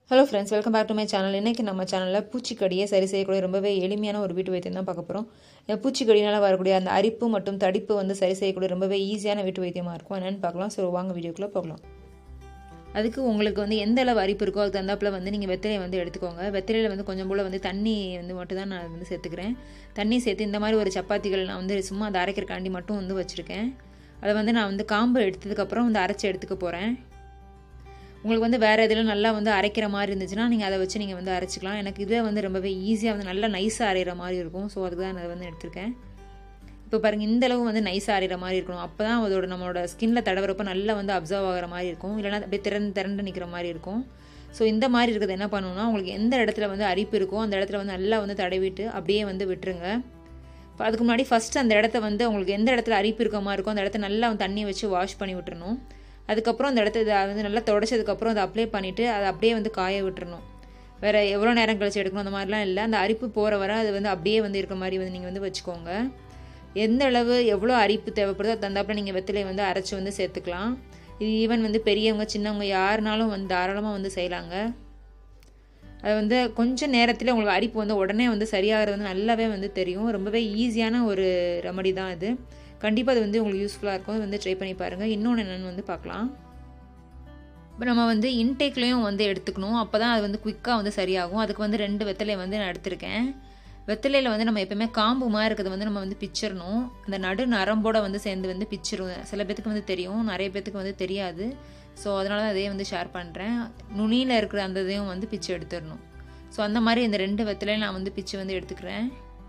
hello friends welcome back to my channel இன்றைக்கி நம்ம சேனலில் பூச்சிக்கடியை சரி செய்யக்கூடிய ரொம்பவே எளிமையான ஒரு வீட்டு வைத்தியம் தான் பார்க்க போகிறோம் இந்த பூச்சிக்கடினால் வரக்கூடிய அந்த அரிப்பு மற்றும் தடிப்பு வந்து சரி செய்யக்கூடிய ரொம்பவே ஈஸியான வீட்டு வைத்தியமாக இருக்கும் என்னென்னு பார்க்கலாம் ஸோ வாங்க வீடியோக்குள்ளே போகலாம் அதுக்கு உங்களுக்கு வந்து எந்த அளவு அரிப்பு இருக்கோ அதுக்கு தந்தாப்பில் வந்து நீங்கள் வெத்தலையை வந்து எடுத்துக்கோங்க வெத்தலையில் வந்து கொஞ்சம் போல் வந்து தண்ணி வந்து மட்டும் தான் நான் வந்து சேர்த்துக்கிறேன் தண்ணி சேர்த்து இந்த மாதிரி ஒரு சப்பாத்திகள் நான் வந்து சும்மா அதை அரைக்கிறக்காண்டி மட்டும் வந்து வச்சுருக்கேன் அதை வந்து நான் வந்து காம்பு எடுத்ததுக்கப்புறம் வந்து அரைச்சி எடுத்துக்க போகிறேன் உங்களுக்கு வந்து வேறு எதில் நல்லா வந்து அரைக்கிற மாதிரி இருந்துச்சுன்னா நீங்கள் அதை வச்சு நீங்கள் வந்து அரைச்சிக்கலாம் எனக்கு இதே வந்து ரொம்பவே ஈஸியாக வந்து நல்லா நைஸாக அரைகிற மாதிரி இருக்கும் ஸோ அதுக்கு தான் நான் வந்து எடுத்திருக்கேன் இப்போ பாருங்கள் இந்த அளவு வந்து நைஸாக அரைகிற மாதிரி இருக்கணும் அப்போ தான் அதோட நம்மளோட ஸ்கின்ல தடவுறப்ப நல்லா வந்து அப்சர்வ் ஆகிற மாதிரி இருக்கும் இல்லைனா அப்படியே திறந்து திரண்டு நிற்கிற மாதிரி இருக்கும் ஸோ இந்த மாதிரி இருக்கிறது என்ன பண்ணணும்னா உங்களுக்கு எந்த இடத்துல வந்து அரிப்பு இருக்கோ அந்த இடத்துல வந்து நல்லா வந்து தடவிட்டு அப்படியே வந்து விட்டுருங்க இப்போ அதுக்கு முன்னாடி ஃபஸ்ட்டு அந்த இடத்த வந்து உங்களுக்கு எந்த இடத்துல அரிப்பு இருக்க மாதிரி இருக்கோ அந்த இடத்த நல்லா தண்ணி வச்சு வாஷ் பண்ணி விட்டுறணும் அதுக்கப்புறம் அந்த இடத்த இதை வந்து நல்லா தொடச்சதுக்கப்புறம் அதை அப்ளை பண்ணிவிட்டு அதை அப்படியே வந்து காய விட்டுறணும் வேறு எவ்வளோ நேரம் கழிச்சு எடுக்கணும் அந்த மாதிரிலாம் இல்லை அந்த அரிப்பு போகிற வர அது வந்து அப்படியே வந்து இருக்க மாதிரி வந்து நீங்கள் வந்து வச்சுக்கோங்க எந்த அளவு எவ்வளோ அரிப்பு தேவைப்படுதோ தந்தாப்பில் நீங்கள் வெத்திலையை வந்து அரைச்சி வந்து சேர்த்துக்கலாம் இது ஈவன் வந்து பெரியவங்க சின்னவங்க யாருனாலும் வந்து தாராளமாக வந்து செய்யலாங்க அது வந்து கொஞ்சம் நேரத்தில் உங்களுக்கு அரிப்பு வந்து உடனே வந்து சரியாகிறது வந்து நல்லாவே வந்து தெரியும் ரொம்பவே ஈஸியான ஒரு ரெமடி தான் இது கண்டிப்பாக அது வந்து உங்களுக்கு யூஸ்ஃபுல்லாக இருக்கும் வந்து ட்ரை பண்ணி பாருங்கள் இன்னொன்று என்னென்னு வந்து பார்க்கலாம் இப்போ நம்ம வந்து இன்டேக்லேயும் வந்து எடுத்துக்கணும் அப்போ தான் அது வந்து குயிக்காக வந்து சரியாகும் அதுக்கு வந்து ரெண்டு வெத்தலையை வந்து நான் எடுத்திருக்கேன் வெத்தலையில் வந்து நம்ம எப்பவுமே காம்பு மாதிரி இருக்கிறத வந்து நம்ம வந்து பிச்சிடணும் அந்த நடு நரம்போட வந்து சேர்ந்து வந்து பிச்சிரும் சில பேத்துக்கு வந்து தெரியும் நிறைய பேத்துக்கு வந்து தெரியாது ஸோ அதனால தான் அதையும் வந்து ஷேர் பண்ணுறேன் நுனியில் இருக்கிற அந்த இதையும் வந்து பிச்சு எடுத்துடணும் ஸோ அந்த மாதிரி இந்த ரெண்டு வெத்தலையும் நான் வந்து பிச்சு வந்து எடுத்துக்கிறேன்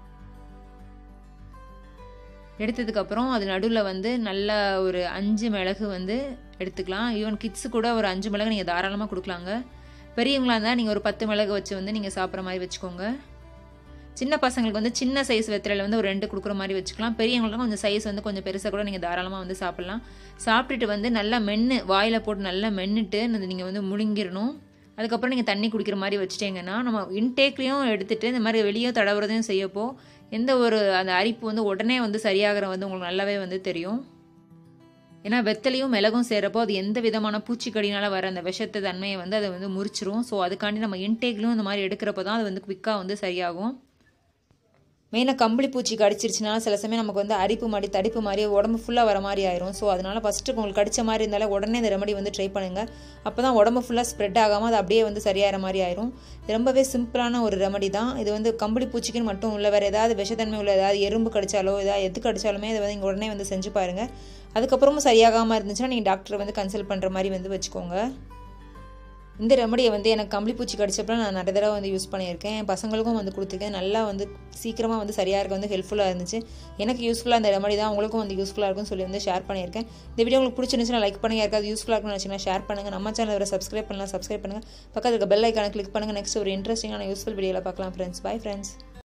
எடுத்ததுக்கப்புறம் அது நடுவில் வந்து நல்ல ஒரு அஞ்சு மிளகு வந்து எடுத்துக்கலாம் ஈவன் கிட்ஸு கூட ஒரு அஞ்சு மிளகு நீங்கள் தாராளமாக கொடுக்கலாங்க பெரியவங்களாக இருந்தால் நீங்கள் ஒரு பத்து மிளகு வச்சு வந்து நீங்கள் சாப்பிட்ற மாதிரி வச்சுக்கோங்க சின்ன பசங்களுக்கு வந்து சின்ன சைஸ் வெத்திரையில் வந்து ஒரு ரெண்டு கொடுக்குற மாதிரி வச்சுக்கலாம் பெரியவங்களுக்கும் கொஞ்சம் சைஸ் வந்து கொஞ்சம் பெருசாக கூட நீங்கள் தாராளமாக வந்து சாப்பிட்லாம் சாப்பிட்டுட்டு வந்து நல்லா மென்று வாயில் போட்டு நல்லா மென்னுட்டு நீங்கள் வந்து முழுங்கிடணும் அதுக்கப்புறம் நீங்கள் தண்ணி குடிக்கிற மாதிரி வச்சுட்டீங்கன்னா நம்ம இன்டேக்லேயும் எடுத்துகிட்டு இந்த மாதிரி வெளியே தடவுறதையும் செய்யப்போ எந்த ஒரு அந்த அரிப்பு வந்து உடனே வந்து சரியாகிற வந்து உங்களுக்கு நல்லாவே வந்து தெரியும் ஏன்னா வெத்தலையும் மிளகும் சேரப்போ அது எந்த விதமான பூச்சிக்கடினால வர அந்த விஷத்த தன்மையை வந்து அதை வந்து முறிச்சிரும் ஸோ அதுக்காண்டி நம்ம இன்டேக்லையும் இந்த மாதிரி எடுக்கிறப்ப தான் அது வந்து குவிக்காக வந்து சரியாகும் மெயினாக கம்பளி பூச்சி கடிச்சிருச்சுனா சில சமயம் நமக்கு வந்து அரிப்பு மாதிரி தடிப்பு மாதிரி உடம்பு ஃபுல்லாக வர மாதிரி ஆயிரும் ஸோ அதனால் ஃபஸ்ட்டு உங்களுக்கு கடிச்ச மாதிரி இருந்தாலும் உடனே இந்த ரெமடி வந்து ட்ரை பண்ணுங்கள் அப்போ தான் உடம்பு ஃபுல்லாக ஸ்ப்ரெட் ஆகாமல் அது அப்படியே வந்து சரியாகிற மாதிரி ஆயிரும் இது ரொம்பவே சிம்பிளான ஒரு ரெமடி தான் இது வந்து கம்பளி பூச்சிக்குன்னு மட்டும் இல்லை வேறு ஏதாவது விஷத்தன்மை உள்ள ஏதாவது எறும்பு கடிச்சாலோ ஏதாவது எது கடிச்சாலுமே இதை வந்து உடனே வந்து செஞ்சு பாருங்கள் அதுக்கப்புறமும் சரியாகாமல் இருந்துச்சுன்னா நீங்கள் டாக்டரை வந்து கன்சல்ட் பண்ணுற மாதிரி வந்து வச்சுக்கோங்க இந்த ரெமடியை வந்து எனக்கு கம்பளி பூச்சி கடிச்சப்பறம் நான் நிறைய தடவை வந்து யூஸ் பண்ணியிருக்கேன் என் பசங்களுக்கும் வந்து கொடுத்துருக்கேன் நல்லா வந்து சீக்கிரமாக வந்து சரியாக இருக்க வந்து ஹெல்ப்ஃபுல்லாக இருந்துச்சு எனக்கு யூஸ்ஃபுல்லாக அந்த ரெமடி தான் உங்களுக்கும் வந்து யூஸ்ஃபுல்லாக இருக்கும்னு சொல்லி வந்து ஷேர் பண்ணியிருக்கேன் இந்த வீடியோ உங்களுக்கு பிடிச்சிருந்துச்சுன்னா லைக் பண்ணுங்க யாருக்காவது யூஸ்ஃபுல்லாக இருக்கும்னு நினச்சிங்கன்னா ஷேர் பண்ணுங்கள் நம்ம சேனல் வர சப்ஸ்கிரைப் பண்ணலாம் சப்ஸ்கிரைப் பண்ணுங்கள் பக்கத்தில் இருக்க பெல் ஐக்கான கிளிக் பண்ணுங்கள் நெக்ஸ்ட் ஒரு இன்ட்ரெஸ்டிங்கான யூஸ்ஃபுல் வீடியோவில் பார்க்கலாம் ஃப்ரெண்ட்ஸ் பை ஃப்ரெண்ட்ஸ்